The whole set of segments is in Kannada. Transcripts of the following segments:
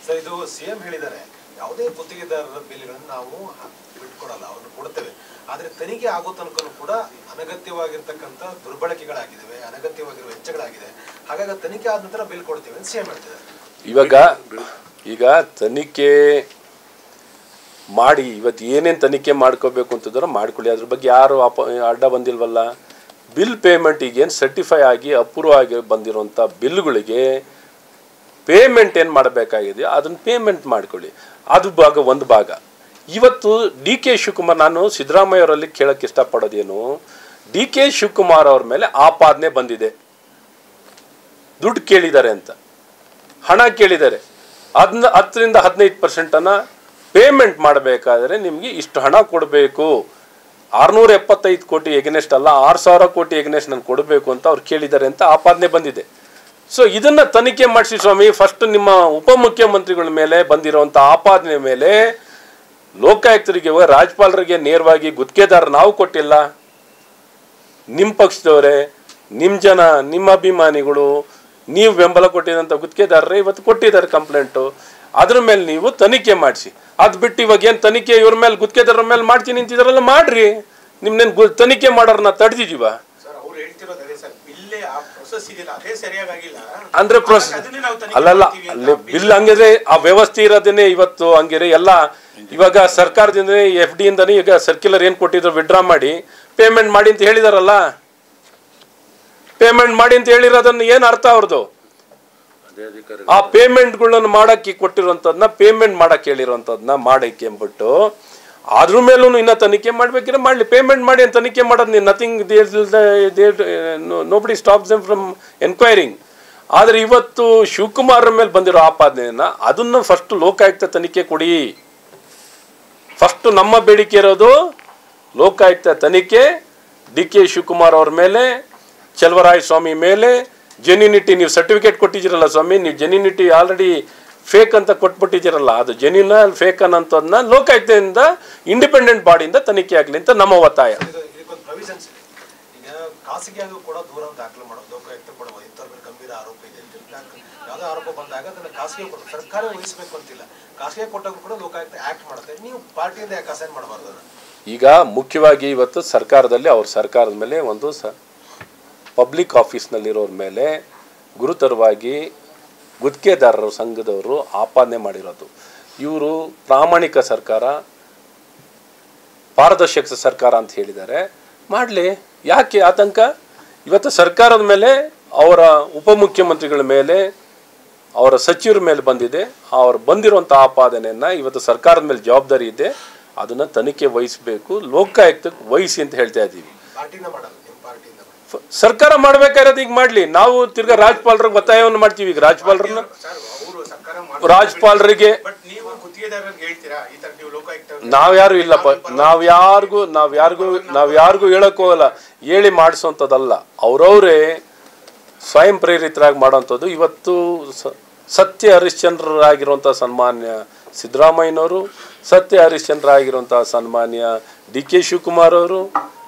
ಸರ್ ಇದು ಸಿಎಂ ಹೇಳಿದ್ದಾರೆ ಯಾವುದೇ ಗುತ್ತಿಗೆದಾರರ ಬಿಲ್ಗಳನ್ನು ನಾವು ಹ- ಬಿಟ್ಕೊಡಲ್ಲ ಅವ್ರನ್ನ ಕೊಡ್ತೇವೆ ಆದ್ರೆ ತನಿಖೆ ಆಗೋ ತನಕನೂ ಕೂಡ ಅನಗತ್ಯವಾಗಿರ್ತಕ್ಕಂಥ ದುರ್ಬಳಕೆಗಳಾಗಿದ್ದಾವೆ ಅನಗತ್ಯವಾಗಿರುವ ವೆಚ್ಚಗಳಾಗಿದೆ ಹಾಗಾಗಿ ಅದು ತನಿಖೆ ಆದ ನಂತರ ಬಿಲ್ ಕೊಡ್ತೇವೆ ಅಂತ ಸಿಎಂ ಹೇಳ್ತಿದ್ದಾರೆ ಇವಾಗ ಈಗ ತನಿಖೆ ಮಾಡಿ ಇವತ್ತು ಏನೇನು ತನಿಖೆ ಮಾಡ್ಕೋಬೇಕು ಅಂತಿದ್ದಾರೋ ಮಾಡ್ಕೊಳ್ಳಿ ಅದ್ರ ಬಗ್ಗೆ ಯಾರು ಅಪ ಅಡ್ಡ ಬಂದಿಲ್ವಲ್ಲ ಬಿಲ್ ಪೇಮೆಂಟ್ ಈಗೇನು ಸರ್ಟಿಫೈ ಆಗಿ ಅಪ್ರೂವ್ ಆಗಿ ಬಂದಿರೋಂಥ ಬಿಲ್ಗಳಿಗೆ ಪೇಮೆಂಟ್ ಏನು ಮಾಡಬೇಕಾಗಿದೆ ಅದನ್ನು ಪೇಮೆಂಟ್ ಮಾಡ್ಕೊಳ್ಳಿ ಅದು ಭಾಗ ಒಂದು ಭಾಗ ಇವತ್ತು ಡಿ ಕೆ ಶಿವಕುಮಾರ್ ನಾನು ಸಿದ್ದರಾಮಯ್ಯ ಅವರಲ್ಲಿ ಕೇಳಕ್ಕೆ ಇಷ್ಟಪಡೋದೇನು ಡಿ ಕೆ ಶಿವಕುಮಾರ್ ಅವ್ರ ಮೇಲೆ ಆಪಾದನೆ ಬಂದಿದೆ ದುಡ್ಡು ಕೇಳಿದ್ದಾರೆ ಅಂತ ಹಣ ಕೇಳಿದ್ದಾರೆ ಅದನ್ನ ಹತ್ತರಿಂದ ಹದಿನೈದು ಪರ್ಸೆಂಟನ್ನು ಪೇಮೆಂಟ್ ಮಾಡಬೇಕಾದ್ರೆ ನಿಮಗೆ ಇಷ್ಟು ಹಣ ಕೊಡಬೇಕು ಆರುನೂರ ಎಪ್ಪತ್ತೈದು ಕೋಟಿ ಎಗ್ನೆಸ್ಟ್ ಅಲ್ಲ ಆರು ಸಾವಿರ ಕೋಟಿ ಎಗ್ನೆಸ್ಟ್ ನಾನು ಕೊಡಬೇಕು ಅಂತ ಅವ್ರು ಕೇಳಿದ್ದಾರೆ ಅಂತ ಆಪಾದನೆ ಬಂದಿದೆ ಸೊ ಇದನ್ನ ತನಿಖೆ ಮಾಡಿಸಿ ಸ್ವಾಮಿ ಫಸ್ಟ್ ನಿಮ್ಮ ಉಪಮುಖ್ಯಮಂತ್ರಿಗಳ ಮೇಲೆ ಬಂದಿರುವಂಥ ಆಪಾದನೆ ಮೇಲೆ ಲೋಕಾಯುಕ್ತರಿಗೆ ರಾಜ್ಯಪಾಲರಿಗೆ ನೇರವಾಗಿ ಗುತ್ತಿಗೆದಾರ ನಾವು ಕೊಟ್ಟಿಲ್ಲ ನಿಮ್ಮ ಪಕ್ಷದವರೇ ನಿಮ್ಮ ಜನ ನಿಮ್ಮ ಅಭಿಮಾನಿಗಳು ನೀವು ಬೆಂಬಲ ಕೊಟ್ಟಿದಂಥ ಗುತ್ತಿಗೆದಾರರೇ ಇವತ್ತು ಕೊಟ್ಟಿದ್ದಾರೆ ಕಂಪ್ಲೇಂಟು ಅದ್ರ ಮೇಲೆ ನೀವು ತನಿಖೆ ಮಾಡಿಸಿ ಅದು ಬಿಟ್ಟು ಇವಾಗ ಏನು ತನಿಖೆ ಇವ್ರ ಮೇಲೆ ಗುತ್ತಿಗೆದಾರರ ಮೇಲೆ ಮಾಡ್ತೀನಿ ನಿಂತಿದಾರಲ್ಲ ಮಾಡ್ರಿ ನಿಮ್ನೇನು ಗು ತನಿಖೆ ಮಾಡೋರನ್ನ ತಡೆದಿದ್ದೀವ ಸರ್ ಅವ್ರು ಹೇಳ್ತಿರೋದು ಅದೇ ಸರ್ ಬಿಲ್ಲೇ ಆ ಪ್ರೊಸೆಸ್ ಇದೆಯಲ್ಲ ಅದೇ ಸರಿಯಾಗಿಲ್ಲ ಅಂದ್ರೆ ಪ್ರೊಸ್ ಅದನ್ನೇ ನಾವು ತನಿಖೆ ಅಲ್ಲಲ್ಲ ಮಾಡ್ತೀವಿ ಅಂತ ಅಲ್ಲಿ ಬಿಲ್ ಹಂಗಿದ್ರೆ ಆ ವ್ಯವಸ್ಥೆ ಇರೋದೇನೆ ಇವತ್ತು ಹಂಗಿದ್ರೆ ಎಲ್ಲ ಇವಾಗ ಸರ್ಕಾರದಿಂದ ಎಫ್ ಡಿ ಇಂದನೇ ಈಗ ಸರ್ಕ್ಯುಲರ್ ಏನು ಕೊಟ್ಟಿದ್ರು ವಿಡ್ರಾ ಮಾಡಿ ಪೇಮೆಂಟ್ ಮಾಡಿ ಅಂತ ಹೇಳಿದಾರಲ್ಲ ಪೇಮೆಂಟ್ ಮಾಡಿ ಅಂತ ಹೇಳಿರೋದನ್ನ ಏನು ಅರ್ಥ ಅವ್ರದ್ದು ಆ ಪೇಮೆಂಟ್ಗಳನ್ನು ಮಾಡಕ್ಕೆ ಕೊಟ್ಟಿರುವಂಥದ್ದನ್ನ ಪೇಮೆಂಟ್ ಮಾಡಕ್ಕೆ ಹೇಳಿರುವಂಥದ್ದನ್ನ ಮಾಡಕ್ಕೆ ಅಂದ್ಬಿಟ್ಟು ಅದ್ರ ಮೇಲೂ ಇನ್ನ ತನಿಖೆ ಮಾಡ್ಬೇಕಿದ್ರೆ ಮಾಡಲಿ ಪೇಮೆಂಟ್ ಮಾಡಿ ಅಂತ ತನಿಖೆ ಮಾಡೋದು ನೀವು nothing nobody stops them from enquiring ಆದರೆ ಇವತ್ತು ಶಿವಕುಮಾರ್ ಮೇಲೆ ಬಂದಿರೋ ಆಪಾದನೆಯನ್ನ ಅದನ್ನು ಫಸ್ಟ್ ಲೋಕಾಯುಕ್ತ ತನಿಖೆ ಕೊಡಿ ಫಸ್ಟ್ ನಮ್ಮ ಬೇಡಿಕೆ ಇರೋದು ಲೋಕಾಯುಕ್ತ ತನಿಖೆ ಡಿ ಕೆ ಶಿವಕುಮಾರ್ ಅವ್ರ ಮೇಲೆ ಚಲವರಾಯ ಸ್ವಾಮಿ ಮೇಲೆ ಜೆನ್ಯೂನಿಟಿ ನೀವು ಸರ್ಟಿಫಿಕೇಟ್ ಕೊಟ್ಟಿದ್ದೀರಲ್ಲ ಸ್ವಾಮಿ ನೀವು ಜೆನ್ಯೂನಿಟಿ ಆಲ್ರೆಡಿ ಫೇಕ್ ಅಂತ ಕೊಟ್ಬಿಟ್ಟಿದ್ದೀರಲ್ಲ ಅದು ಜೆನ್ಯೂನ ಫೇಕ್ ಅನ್ನೋಂಥದ್ದನ್ನ ಲೋಕಾಯುಕ್ತದಿಂದ ಇಂಡಿಪೆಂಡೆಂಟ್ ಬಾಡಿಯಿಂದ ತನಿಖೆ ಆಗಲಿ ಅಂತ ನಮ್ಮ ಒತ್ತಾಯ ಇದು ಇದಕ್ಕೊಂದು ಪ್ರೊವಿಷನ್ಸ್ ಇದೆ ಈಗ ಖಾಸಗಿಯಾಗೂ ಕೂಡ ದೂರ ದಾಖಲೆ ಮಾಡೋದು ಲೋಕಾಯುಕ್ತ ಕೊಡಬಹುದು ಇಂಥವ್ರ ಮೇಲೆ ಗಂಭೀರ ಆರೋಪ ಇದೆ ಅಂತ ಹೇಳಿ ಯಾಕೆ- ಯಾವುದೋ ಆರೋಪ ಬಂದಾಗ ಅದನ್ನ ಖಾಸಗಿ ಕೊಡೋದು ಸರ್ಕಾರ ವಹಿಸಬೇಕು ಅಂತಿಲ್ಲ ಖಾಸಗಿ ಕೊಟ್ಟಾಗ ಕೂಡ ಲೋಕಾಯುಕ್ತ ಆಕ್ಟ್ ಮಾಡುತ್ತೆ ನೀವು ಪಾರ್ಟಿಯಿಂದ ಯಾಕೆ ಅಸೈನ್ ಮಾಡಬಾರ್ದು ಅದನ್ನ ಈಗ ಮುಖ್ಯವಾಗಿ ಇವತ್ತು ಸರ್ಕಾರದಲ್ಲಿ ಅವ್ರ ಸರ್ಕಾರದ ಮೇಲೆ ಒಂದು ಸ ಪಬ್ಲಿಕ್ ಆಫೀಸ್ನಲ್ಲಿರೋರ ಮೇಲೆ ಗುರುತರವಾಗಿ ಗುತ್ತಿಗೆದಾರರ ಸಂಘದವರು ಆಪಾದನೆ ಮಾಡಿರೋದು ಇವರು ಪ್ರಾಮಾಣಿಕ ಸರ್ಕಾರ ಪಾರದರ್ಶಕ ಸರ್ಕಾರ ಅಂತ ಹೇಳಿದ್ದಾರೆ ಮಾಡಲಿ ಯಾಕೆ ಆತಂಕ ಇವತ್ತು ಸರ್ಕಾರದ ಮೇಲೆ ಅವರ ಉಪಮುಖ್ಯಮಂತ್ರಿಗಳ ಮೇಲೆ ಅವರ ಸಚಿವರ ಮೇಲೆ ಬಂದಿದೆ ಅವ್ರು ಬಂದಿರುವಂಥ ಆಪಾದನೆಯನ್ನು ಇವತ್ತು ಸರ್ಕಾರದ ಮೇಲೆ ಜವಾಬ್ದಾರಿ ಇದೆ ಅದನ್ನು ತನಿಖೆ ವಹಿಸಬೇಕು ಲೋಕಾಯುಕ್ತಕ್ಕೆ ವಹಿಸಿ ಅಂತ ಹೇಳ್ತಾ ಇದ್ದೀವಿ ಪಾರ್ಟಿಯಿಂದ ಮಾಡಲ್ಲ ನಿಮ್ಮ ಪಾರ್ಟಿಯಿಂದ ಮಾಡಲ್ಲ. ಫ- ಸರ್ಕಾರ ಮಾಡ್ಬೇಕಾಗಿರೋದು ಈಗ ಮಾಡಲಿ ನಾವು ತಿರ್ಗಾ ರಾಜ್ಯಪಾಲರಿಗೆ ಒತ್ತಾಯವನ್ನು ಮಾಡ್ತೀವಿ ಈಗ ರಾಜ್ಯಪಾಲರನ್ನ ಸರ್ ಅವರು ಸರ್ಕಾರ ಮಾಡ್ತಾರೆ. ರಾಜ್ಯಪಾಲರಿಗೆ ಬಟ್ ನೀವು ಗುತ್ತಿಗೆದಾರರಿಗೆ ಹೇಳ್ತೀರಾ ಈ ತರ ನೀವು ಲೋಕಾಯುಕ್ತ ನಾವ್ಯಾರು ಇಲ್ಲಪ್ಪ ನಾವ್ ಯಾರಿಗೂ ನಾವ್ ಯಾರಿಗೂ ನಾವ್ ಯಾರಿಗೂ ಹೇಳಕ್ ಹೋಗಲ್ಲ ಹೇಳಿ ಮಾಡಿಸೋಂಥದ್ದಲ್ಲ ಅವ್ರವ್ರೇ ಸ್ವಯಂ ಪ್ರೇರಿತರಾಗಿ ಮಾಡೋಂಥದ್ದು ಇವತ್ತು ಸ- ಸತ್ಯ ಹರಿಶ್ಚಂದ್ರರಾಗಿರುವಂಥ ಸನ್ಮಾನ್ಯ ಸಿದ್ದರಾಮಯ್ಯನವರು ಸತ್ಯ ಹರಿಶ್ಚಂದ್ರರಾಗಿರುವಂಥ ಸನ್ಮಾನ್ಯ ಡಿ ಕೆ ಶಿವಕುಮಾರ್ ಅವರು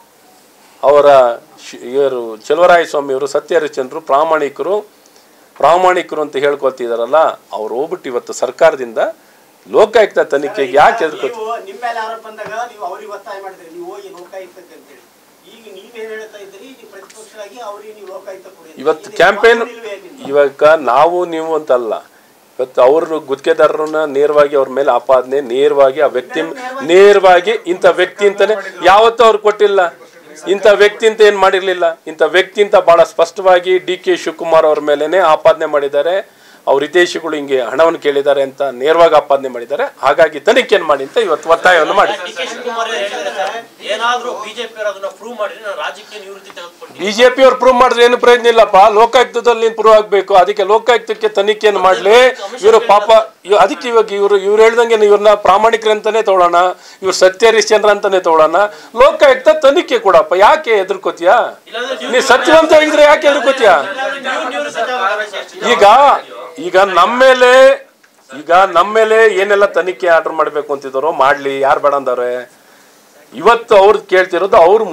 ಅವರ ಶ್- ಇವರು ಚಲವರಾಯ ಸ್ವಾಮಿಯವರು ಸತ್ಯ ಹರಿಶ್ಚಂದ್ರರು ಪ್ರಾಮಾಣಿಕರು ಪ್ರಾಮಾಣಿಕರು ಅಂತ ಹೇಳ್ಕೊಳ್ತಿದಾರಲ್ಲ ಅವ್ರು ಹೋಗ್ಬಿಟ್ಟು ಇವತ್ತು ಸರ್ಕಾರದಿಂದ ಲೋಕಾಯುಕ್ತ ತನಿಖೆಗೆ ಯಾಕೆ ಎದುರ್ಕೊತ ನೀವು ನಿಮ್ಮ ಮೇಲೆ ಆರೋಪ ಬಂದಾಗ ನೀವು ಅವ್ರಿಗೆ ಒತ್ತಾಯ ಮಾಡಿದ್ರಿ ನೀವು ಹೋಗಿ ಲೋಕಾಯುಕ್ತಕ್ಕೆ ಅಂತೇಳಿ ಈಗ ನೀವೇನ್ ಹೇಳ್ತಾ ಇದ್ರಿ ನೀವು ಪ್ರತಿಪಕ್ಷವಾಗಿ ಅವ್ರಿಗೆ ನೀವು ಲೋಕಾಯುಕ್ತ ಕೊಡಿ ಅಂತ. ಇವತ್ತು ಇದು ಕ್ಯಾಂಪೇನ್ ಯಾವಾಗ್ಲೂ ಇಲ್ವೇ ನಿಮ್ದು? ಇವಾಗ ನಾವು ನೀವು ಅಂತಲ್ಲ ಇವತ್ತು ಅವರು ಗುತ್ತಿಗೆದಾರರನ್ನ ನೇರವಾಗಿ ಅವ್ರ ಮೇಲೆ ಆಪಾದನೆ ನೇರವಾಗಿ ಆ ವ್ಯಕ್ತಿ ನೇರವಾಗಿ ಇಂಥ ವ್ಯಕ್ತಿ ಅಂತಾನೆ ಯಾವತ್ತೂ ಅವ್ರು ಕೊಟ್ಟಿಲ್ಲ ಇಂಥ ವ್ಯಕ್ತಿ ಅಂತ ಏನು ಮಾಡಿರ್ಲಿಲ್ಲ ಇಂಥ ವ್ಯಕ್ತಿ ಅಂತ ಬಹಳ ಸ್ಪಷ್ಟವಾಗಿ ಡಿ ಕೆ ಶಿವಕುಮಾರ್ ಅವ್ರ ಮೇಲೇನೆ ಆಪಾದನೆ ಮಾಡಿದ್ದಾರೆ ಅವ್ರ ಹಿತೈಷಿಗಳು ಹಿಂಗೆ ಹಣವನ್ನು ಕೇಳಿದ್ದಾರೆ ಅಂತ ನೇರವಾಗಿ ಆಪಾದನೆ ಮಾಡಿದ್ದಾರೆ ಹಾಗಾಗಿ ತನಿಖೆಯನ್ನು ಮಾಡಿ ಅಂತ ಇವತ್ತು ಒತ್ತಾಯವನ್ನು ಮಾಡಿ ಡಿ ಕೆ ಶಿವಕುಮಾರ್ ಹೇಳಿದ್ದಾರೆ ಸರ್ ಏನಾದ್ರೂ ಬಿಜೆಪಿ ಅದನ್ನ ಪ್ರೂವ್ ಮಾಡಿದ್ರೆ ನಾನು ರಾಜ್ಯಕ್ಕೆ ನಿವೃತ್ತಿ ತೆಗೆದುಕೊಂಡು ಬಿಜೆಪಿ ಅವ್ರು ಪ್ರೂವ್ ಮಾಡಿದ್ರೆ ಏನು ಪ್ರಯೋಜನ ಇಲ್ಲಪ್ಪ ಲೋಕಾಯುಕ್ತದಲ್ಲಿ ಪ್ರೂವ್ ಆಗ್ಬೇಕು ಅದಕ್ಕೆ ಲೋಕಾಯುಕ್ತಕ್ಕೆ ತನಿಖೆಯನ್ನು ಮಾಡ್ಲಿ ಇವರು ಪಾಪ ಇವ್- ಅದಕ್ಕೆ ಇವಾಗ ಇವರು ಇವ್ರು ಹೇಳ್ದಂಗೆ ಇವ್ರನ್ನ ಪ್ರಾಮಾಣಿಕರಂತಾನೆ ತಗೊಳ್ಳೋಣ ಇವ್ರು ಸತ್ಯ ಹರಿಶ್ಚಂದ್ರ ಅಂತಾನೆ ತಗೊಳ್ಳೋಣ ಲೋಕಾಯುಕ್ತ ತನಿಖೆ ಕೊಡಪ್ಪ ಯಾಕೆ ಎದುರ್ಕೋತೀಯಾ ನೀ ಸತ್ಯವಂತ ಆಗಿದ್ರೆ ಯಾಕೆ ಎದುರ್ಕೋತೀಯಾ ನೀವು ನಿವೃತ್ತಿ ತೆಗೆದುಕೊಳ್ಳೋಕೆ ಈಗ ಈಗ ನಮ್ಮ ಮೇಲೆ ಈಗ ನಮ್ಮ ಮೇಲೆ ಏನೆಲ್ಲ ತನಿಖೆ ಆರ್ಡರ್ ಮಾಡಬೇಕು ಅಂತಿದ್ದಾರೋ ಮಾಡ್ಲಿ ಯಾರು ಬೇಡ ಅಂದವ್ರೆ ಇವತ್ತು ಅವ್ರದ್ದು ಕೇಳ್ತಿರೋದು ಅವ್ರ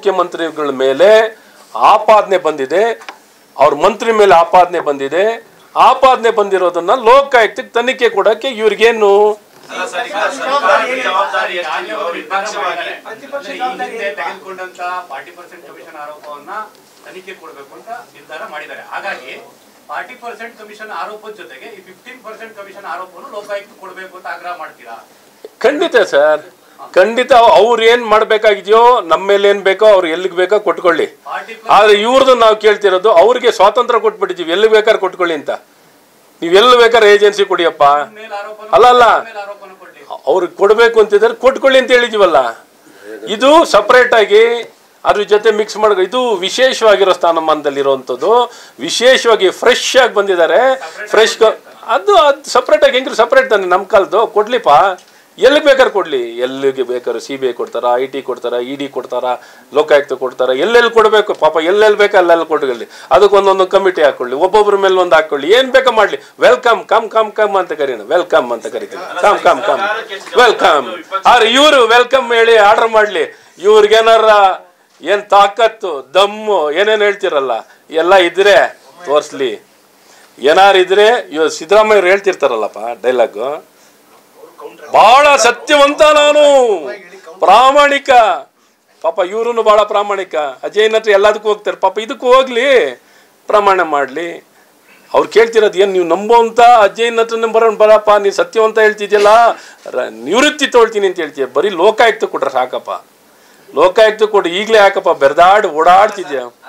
ಉಪಮುಖ್ಯಮಂತ್ರಿಗಳ ಮೇಲೆ ಆಪಾದನೆ ಬಂದಿದೆ ಅವ್ರ ಮಂತ್ರಿ ಮೇಲೆ ಆಪಾದನೆ ಬಂದಿದೆ ಆಪಾದನೆ ಬಂದಿರೋದನ್ನ ಲೋಕಾಯುಕ್ತಕ್ಕೆ ತನಿಖೆ ಕೊಡಕ್ಕೆ ಇವ್ರಿಗೇನು ಅಲ್ಲ ಸರ್, ಈಗ ಸರ್ಕಾರದ ಜವಾಬ್ದಾರಿ ಎಷ್ಟಿದೆಯೋ ವಿಪಕ್ಷವಾಗಿ ಪ್ರತಿಪಕ್ಷ ಅಂದ್ರೆ ಈ ಜವಾಬ್ದಾರಿ ಹಿಂದೆ ಏನಿಲ್ಲ. ತೆಗೆದುಕೊಂಡಂತ ಫಾರ್ಟಿ ಪರ್ಸೆಂಟ್ ಕಮಿಷನ್ ಆರೋಪವನ್ನ ತನಿಖೆ ಕೊಡಬೇಕು ಅಂತ ನಿರ್ಧಾರ ಮಾಡಿದ್ದಾರೆ ಹಾಗಾಗಿ ಫಾರ್ಟಿ ಪರ್ಸೆಂಟ್ ಕಮಿಷನ್ ಆರೋಪದ ಜೊತೆಗೆ ಈ ಫಿಫ್ಟೀನ್ ಪರ್ಸೆಂಟ್ ಕಮಿಷನ್ ಆರೋಪವನ್ನು ಲೋಕಾಯುಕ್ತ ಕೊಡಬೇಕು ಅಂತ ಆಗ್ರಹ ಮಾಡ್ತೀರಾ ಖಂಡಿತ ಸರ್ ಖಂಡಿತ ಅವ್ರು ಏನ್ ಮಾಡ್ಬೇಕಾಗಿದೆಯೋ ನಮ್ಮ ಮೇಲೆ ಏನ್ ಬೇಕೋ ಅವ್ರು ಎಲ್ಲಿಗೆ ಬೇಕೋ ಕೊಟ್ಕೊಳ್ಳಿ ಫಾರ್ಟಿ ಆದ್ರೆ ಇವ್ರದ್ದು ನಾವು ಕೇಳ್ತಿರೋದು ಅವ್ರಿಗೆ ಸ್ವಾತಂತ್ರ್ಯ ಕೊಟ್ಬಿಟ್ಟಿದೀವಿ ಎಲ್ಲಿ ಬೇಕಾದ್ರೆ ಕೊಟ್ಕೊಳ್ಳಿ ಅಂತ ನೀವ್ ಎಲ್ಲಿ ಬೇಕಾದ್ರೆ ಏಜೆನ್ಸಿ ಕೊಡಿಯಪ್ಪ ಮೇಲೆ ಆರೋಪನ ಅಲ್ಲ, ಅಲ್ಲ. ಮೇಲೆ ಆರೋಪನ ಕೊಡ್ಲಿ ಅವ್ರಿಗೆ ಕೊಡ್ಬೇಕು ಅಂತಿದ್ರೆ ಕೊಟ್ಕೊಳ್ಳಿ ಅಂತ ಹೇಳಿದೀವಲ್ಲ ಇದು ಸಪ್ರೇಟ್ ಆಗಿ ಅದ್ರ ಜೊತೆ ಮಿಕ್ಸ್ ಮಾಡ ಇದು ವಿಶೇಷವಾಗಿರೋ ಸ್ಥಾನಮಾನದಲ್ಲಿರುವಂಥದ್ದು ವಿಶೇಷವಾಗಿ ಫ್ರೆಶ್ ಆಗಿ ಬಂದಿದ್ದಾರೆ ಫ್ರೆಶ್ ಅದು ಅದು ಸಪ್ರೇಟ್ ಆಗಿ ಹೆಂಗ್ರಿ ಸಪ್ರೇಟ್ ತಾನೆ ನಮ್ಮ ಕಾಲದ್ದು ಕೊಡ್ಲಿಪ್ಪ ಎಲ್ಲಿಗೆ ಬೇಕಾದ್ರೆ ಕೊಡ್ಲಿ ಎಲ್ಲಿಗೆ ಬೇಕಾದ್ರೆ ಸಿ ಬಿ ಐ ಕೊಡ್ತಾರ ಐ ಟಿ ಕೊಡ್ತಾರ ಇ ಡಿ ಕೊಡ್ತಾರ ಲೋಕಾಯುಕ್ತ ಕೊಡ್ತಾರ ಎಲ್ಲೆಲ್ಲಿ ಕೊಡಬೇಕು ಪಾಪ ಎಲ್ಲೆಲ್ಲಿ ಬೇಕು ಅಲ್ಲೆಲ್ಲಿ ಕೊಡ್ಕೊಳ್ಳಿ ಅದಕ್ಕೆ ಒಂದೊಂದು ಕಮಿಟಿ ಹಾಕೊಳ್ಳಿ ಒಬ್ಬೊಬ್ಬರ ಮೇಲೆ ಒಂದು ಹಾಕೊಳ್ಳಿ ಏನ್ ಬೇಕಾ ಮಾಡ್ಲಿ ವೆಲ್ಕಮ್ ಕಮ್ ಕಮ್ ಕಮ್ ಅಂತ ಕರೀಣ ವೆಲ್ಕಮ್ ಅಂತ ಕರಿತೀವಿ ಕಮ್ ಕಮ್ ಕಮ್ ವೆಲ್ಕಮ್ ಆದ್ರೆ ಇವರು ವೆಲ್ಕಮ್ ಹೇಳಿ ಆರ್ಡರ್ ಮಾಡ್ಲಿ ಇವ್ರಿಗೇನಾರ ಏನ್ ತಾಕತ್ತು ದಮ್ಮು ಏನೇನ್ ಹೇಳ್ತಿರಲ್ಲ ಎಲ್ಲ ಇದ್ರೆ ತೋರ್ಸ್ಲಿ ಏನಾರು ಇದ್ರೆ ಇವ್ ಸಿದ್ದರಾಮಯ್ಯರು ಹೇಳ್ತಿರ್ತಾರಲ್ಲಪ್ಪ ಡೈಲಾಗು ಬಹಳ ಸತ್ಯವಂತ ನಾನು ಪ್ರಾಮಾಣಿಕ ಪಾಪ ಇವ್ರು ಬಹಳ ಪ್ರಾಮಾಣಿಕ ಅಜಯ್ ಹತ್ರ ಎಲ್ಲದಕ್ಕೂ ಹೋಗ್ತಾರೆ ಪಾಪ ಇದಕ್ಕೂ ಹೋಗ್ಲಿ ಪ್ರಮಾಣ ಮಾಡ್ಲಿ ಅವ್ರು ಕೇಳ್ತಿರೋದು ಏನು ನೀವು ನಂಬೋಂತ ಅಜ್ಜಯ್ಯನ ಹತ್ರ ಬರೋಣ ಬರಪ್ಪ ನೀನು ಸತ್ಯವಂತ ಹೇಳ್ತಿದ್ಯಲ್ಲ ರ- ನಿವೃತ್ತಿ ತೊಳ್ತೀನಿ ಅಂತ ಹೇಳ್ತೀಯ ಬರೀ ಲೋಕಾಯುಕ್ತ ಕೊಟ್ರೆ ಸಾಕಪ್ಪ ಲೋಕಾಯುಕ್ತ ಕೊಟ್ಟು ಈಗಲೇ ಯಾಕಪ್ಪ ಬೆರ್ದಾಡಿ ಓಡಾಡ್ತಿದ್ಯಾ